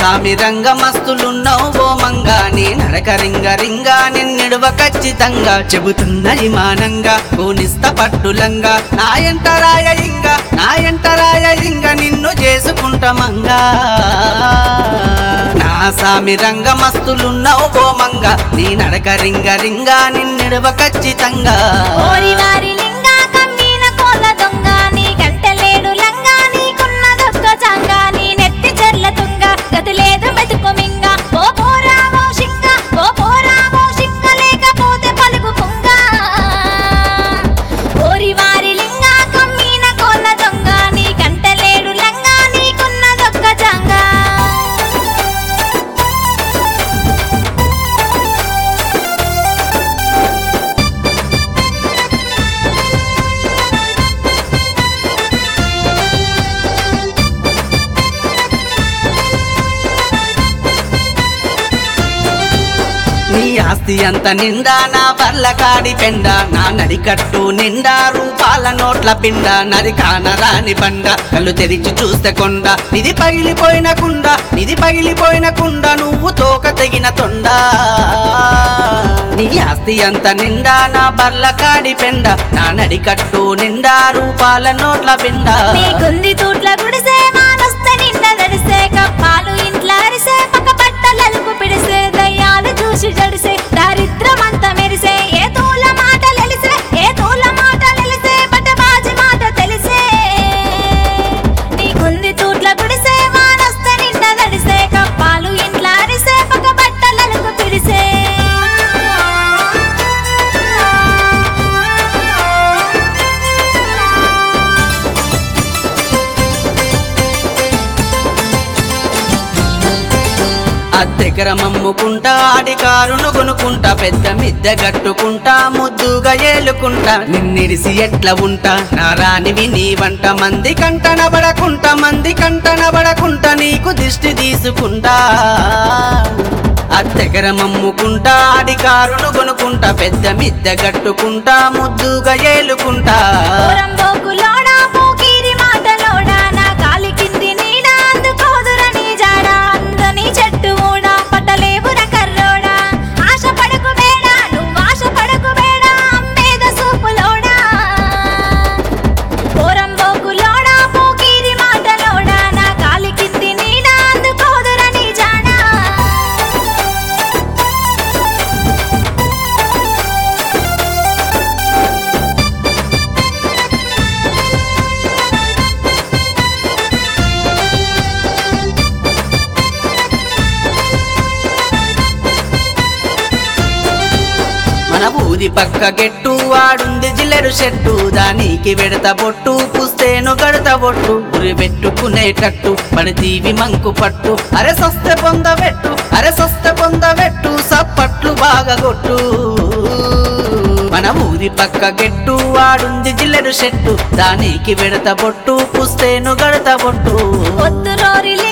సామి రంగ మస్తులున్నావు ఓ మంగా నీ నడక రింగ రింగా నిన్నిడువ ఖచ్చితంగా చెబుతున్నది మానంగా కోనిస్త పట్టులంగా నా ఎంట రాయ ఇంగ నా ఎంట రాయ ఇంగ నిన్ను చేసుకుంటమంగా నా సామి రంగ మస్తులున్నావు ఓ మంగా నీ నడక రింగ రింగా నిన్నిడువ ఖచ్చితంగా ఓరి వారి లింగా కమ్మిన కోల దొంగ నీ గంటలేడు లంగా నీకున్నదొక్క చంగ నీ నెత్తి చెర్ల తుంగ గతి లేదు మెతుకు మింగ ఓ పోరా ఓ షింగ ఓ పోరా ఓ షింగ లేకపోతే పలుకు పుంగ ఓరి వారి లింగా కమ్మిన కోల దొంగ నీ గంటలేడు లంగా నీకున్నదొక్క చంగ నీ ఆస్తి అంత నిండా నా బర్ల కాడి పెండ నా నడికట్టు నిండా రూపాల నోట్ల పిండ నది కానరాని బండ కళ్ళు తెరిచి చూస్తే కొండ నిధి పగిలిపోయిన కుండ నిధి పగిలిపోయిన కుండ నువ్వు తోక తెగిన తొండ నీ ఆస్తి అంత నిండా నా బర్ల కాడి పెండ నా నడికట్టు నిండా రూపాల నోట్ల పిండ నీకుంది తూట్ల గుడిసే మానొస్తే నిండ దడిసే కప్పాలు ఇంట్ల అరిసే పక్క బట్టలలుకు పిడిసే దయ్యాలు చూసి జడిసే దారిద్రమంత మెరిసే ఏ తూల మాట లెలిసే ఏ తూల మాట లెలిసే బట్టబాజి మాట తెలిసే నీకుంది తూట్ల గుడిసే మానొస్తే నిండ దడిసే కప్పాలు ఇంట్ల అరిసే పక్క బట్టలలుకు పిడిసే అద్దెకరం అమ్ముకుంటా ఆడి కారును కొనుక్కుంటా పెద్ద మిద్దె గట్టుకుంటా ముద్దుగా ఏలుకుంటా నిన్నిడిసి ఎట్లా ఉంటా నా రానివి నీ వంట మంది కంటన పడకుంటా మంది కంటన పడకుంటా నీకు దిష్టి తీసుకుంటా అద్దెకరం అమ్ముకుంటా ఆడి కారును కొనుక్కుంటా పెద్ద మిద్దె గట్టుకుంటా ముద్దుగా ఏలుకుంటా పోరంబోకులోడా పోకిరి మాటలోడా నా కాలి కింది నీడ అందుకోదురని జాడా అందని చెట్టు ఊడా పట్టలేవుర కర్రోడా ఆశ పడకు బేడా నువ్వు ఆశ పడకు బేడా అమ్మేద సూపులోడా పోరంబోకులోడా పోకిరి మాటలోడా నా కాలి కింది నీడ అందుకోదురని జాడా మన ఊరి పక్క గెట్టు వాడుంది జిల్లెడు చెట్టు దానికి వెడత బొట్టు పుస్తేను గడత బొట్టు ఉరి పెట్టుకునేటట్టు పడితీవి మంకు పట్టు అరే సస్తే పొందబెట్టు అరే సస్తే పొందబెట్టు సప్పట్లు బాగా కొట్టు మన ఊరి పక్క గెట్టు వాడుంది జిల్లెడు చెట్టు దానికి వెడత బొట్టు పుస్తేను గడత బొట్టు పొద్దురోరి